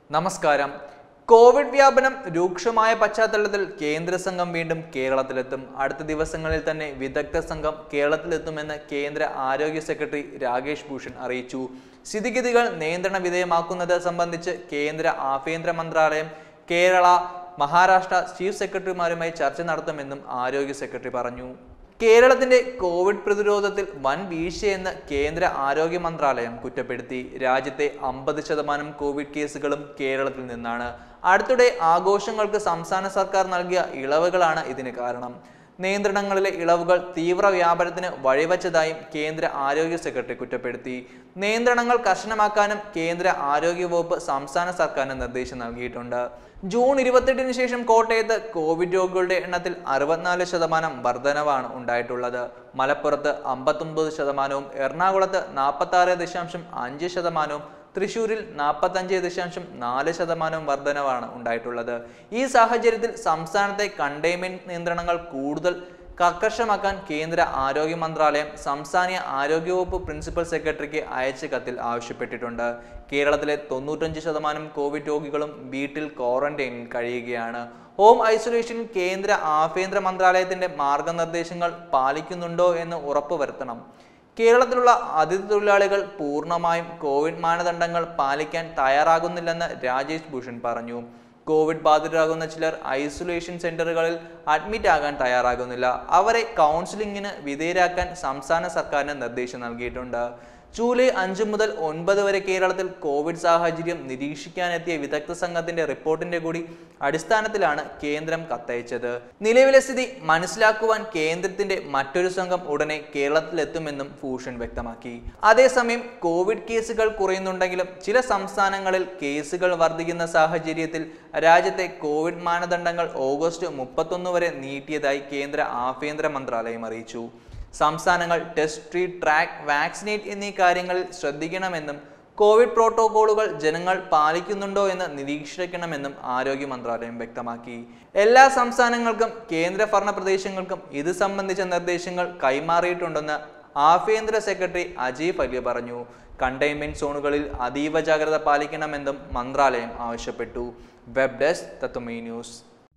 നമസ്കാരം കോവിഡ് വ്യാപനം രൂക്ഷമായ പശ്ചാത്തലത്തിൽ കേന്ദ്ര സംഘം വീണ്ടും കേരളത്തിലെത്തും അടുത്ത ദിവസങ്ങളിൽ തന്നെ വിദഗ്ധ സംഘം കേരളത്തിലെത്തുമെന്ന് കേന്ദ്ര ആരോഗ്യ സെക്രട്ടറി രാകേഷ് ഭൂഷൺ അറിയിച്ചു സ്ഥിതിഗതികൾ നിയന്ത്രണ വിധേയമാക്കുന്നത് സംബന്ധിച്ച് കേന്ദ്ര ആഭ്യന്തര മന്ത്രാലയം കേരള മഹാരാഷ്ട്ര ചീഫ് സെക്രട്ടറിമാരുമായി ചർച്ച നടത്തുമെന്നും ആരോഗ്യ സെക്രട്ടറി പറഞ്ഞു കേരളത്തിന്റെ കോവിഡ് പ്രതിരോധത്തിൽ വൻ വീഴ്ചയെന്ന് കേന്ദ്ര ആരോഗ്യ മന്ത്രാലയം കുറ്റപ്പെടുത്തി രാജ്യത്തെ അമ്പത് ശതമാനം കോവിഡ് കേസുകളും കേരളത്തിൽ നിന്നാണ് അടുത്തിടെ ആഘോഷങ്ങൾക്ക് സംസ്ഥാന സർക്കാർ നൽകിയ ഇളവുകളാണ് ഇതിന് കാരണം നിയന്ത്രണങ്ങളിലെ ഇളവുകൾ തീവ്ര വ്യാപനത്തിന് വഴിവെച്ചതായും കേന്ദ്ര ആരോഗ്യ സെക്രട്ടറി കുറ്റപ്പെടുത്തി നിയന്ത്രണങ്ങൾ കർശനമാക്കാനും കേന്ദ്ര ആരോഗ്യ വകുപ്പ് സംസ്ഥാന സർക്കാരിന് നിർദ്ദേശം നൽകിയിട്ടുണ്ട് ജൂൺ ഇരുപത്തെട്ടിന് ശേഷം കോട്ടയത്ത് കോവിഡ് രോഗികളുടെ എണ്ണത്തിൽ അറുപത്തിനാല് ശതമാനം വർധനവാണ് ഉണ്ടായിട്ടുള്ളത് മലപ്പുറത്ത് അമ്പത്തൊമ്പത് ശതമാനവും എറണാകുളത്ത് നാൽപ്പത്തി ആറ് ദശാംശം അഞ്ച് ശതമാനവും തൃശൂരിൽ നാൽപ്പത്തഞ്ച് ദശാംശം നാല് ശതമാനം വർധനവാണ് ഉണ്ടായിട്ടുള്ളത് ഈ സാഹചര്യത്തിൽ സംസ്ഥാനത്തെ കണ്ടെയ്ൻമെന്റ് നിയന്ത്രണങ്ങൾ കൂടുതൽ കർക്കശമാക്കാൻ കേന്ദ്ര ആരോഗ്യ മന്ത്രാലയം സംസ്ഥാന ആരോഗ്യവകുപ്പ് പ്രിൻസിപ്പൽ സെക്രട്ടറിക്ക് അയച്ച കത്തിൽ ആവശ്യപ്പെട്ടിട്ടുണ്ട് കേരളത്തിലെ തൊണ്ണൂറ്റഞ്ച് ശതമാനം കോവിഡ് രോഗികളും വീട്ടിൽ ക്വാറന്റൈനിൽ കഴിയുകയാണ് ഹോം ഐസൊലേഷൻ കേന്ദ്ര ആഭ്യന്തര മന്ത്രാലയത്തിന്റെ മാർഗനിർദ്ദേശങ്ങൾ പാലിക്കുന്നുണ്ടോ എന്ന് ഉറപ്പുവരുത്തണം കേരളത്തിലുള്ള അതിഥി തൊഴിലാളികൾ പൂർണ്ണമായും കോവിഡ് മാനദണ്ഡങ്ങൾ പാലിക്കാൻ തയ്യാറാകുന്നില്ലെന്ന് രാജേഷ് ഭൂഷൺ പറഞ്ഞു കോവിഡ് ബാധിതരാകുന്ന ചിലർ ഐസൊലേഷൻ സെന്ററുകളിൽ അഡ്മിറ്റ് ആകാൻ തയ്യാറാകുന്നില്ല അവരെ കൗൺസിലിംഗിന് വിധേയരാക്കാൻ സംസ്ഥാന സർക്കാരിന് നിർദ്ദേശം നൽകിയിട്ടുണ്ട് ജൂലൈ അഞ്ച് മുതൽ ഒൻപത് വരെ കേരളത്തിൽ കോവിഡ് സാഹചര്യം നിരീക്ഷിക്കാനെത്തിയ വിദഗ്ധ സംഘത്തിന്റെ റിപ്പോർട്ടിന്റെ കൂടി അടിസ്ഥാനത്തിലാണ് കേന്ദ്രം കത്തയച്ചത് നിലവിലെ സ്ഥിതി മനസ്സിലാക്കുവാൻ കേന്ദ്രത്തിന്റെ മറ്റൊരു സംഘം ഉടനെ കേരളത്തിലെത്തുമെന്നും ഭൂഷൺ വ്യക്തമാക്കി അതേസമയം കോവിഡ് കേസുകൾ കുറയുന്നുണ്ടെങ്കിലും ചില സംസ്ഥാനങ്ങളിൽ കേസുകൾ വർദ്ധിക്കുന്ന സാഹചര്യത്തിൽ രാജ്യത്തെ കോവിഡ് മാനദണ്ഡങ്ങൾ ഓഗസ്റ്റ് മുപ്പത്തൊന്ന് വരെ നീട്ടിയതായി കേന്ദ്ര ആഭ്യന്തര മന്ത്രാലയം അറിയിച്ചു സംസ്ഥാനങ്ങൾ ടെസ്റ്റ് ട്രീറ്റ് ട്രാക്ക് വാക്സിനേറ്റ് എന്നീ കാര്യങ്ങളിൽ ശ്രദ്ധിക്കണമെന്നും കോവിഡ് പ്രോട്ടോകോളുകൾ ജനങ്ങൾ പാലിക്കുന്നുണ്ടോ എന്ന് നിരീക്ഷിക്കണമെന്നും ആരോഗ്യ മന്ത്രാലയം വ്യക്തമാക്കി എല്ലാ സംസ്ഥാനങ്ങൾക്കും കേന്ദ്ര ഭരണ പ്രദേശങ്ങൾക്കും ഇത് സംബന്ധിച്ച നിർദ്ദേശങ്ങൾ കൈമാറിയിട്ടുണ്ടെന്ന് ആഭ്യന്തര സെക്രട്ടറി അജയ് പല്യ പറഞ്ഞു കണ്ടെയ്ൻമെന്റ് സോണുകളിൽ അതീവ ജാഗ്രത പാലിക്കണമെന്നും മന്ത്രാലയം ആവശ്യപ്പെട്ടു വെബ് ഡെസ്ക് തത്വമേ ന്യൂസ്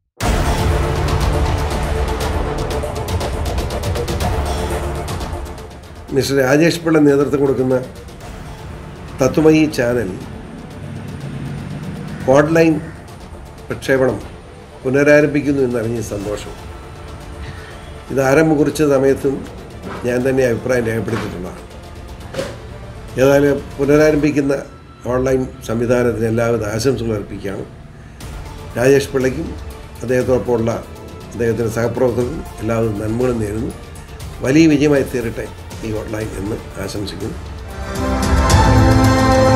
മിസ്റ്റർ രാജേഷ് പിള്ള നേതൃത്വം കൊടുക്കുന്ന തത്വമയി ചാനൽ ഓൺലൈൻ പ്രക്ഷേപണം പുനരാരംഭിക്കുന്നു എന്നറിഞ്ഞ സന്തോഷം ഇത് ആരംഭം കുറിച്ച സമയത്തും ഞാൻ തന്നെ അഭിപ്രായം രേഖപ്പെടുത്തിയിട്ടുള്ളതാണ് ഏതായാലും പുനരാരംഭിക്കുന്ന ഓൺലൈൻ സംവിധാനത്തിന് എല്ലാവിധ ആശംസകൾ അർപ്പിക്കുകയാണ് രാജേഷ് പിള്ളയ്ക്കും അദ്ദേഹത്തോടൊപ്പമുള്ള അദ്ദേഹത്തിൻ്റെ സഹപ്രവർത്തകർക്കും എല്ലാവരും നന്മകളും നേരുന്നു വലിയ വിജയമായി തീരട്ടെ ഈ ഓൺലൈൻ എന്ന് ആശംസിക്കുന്നു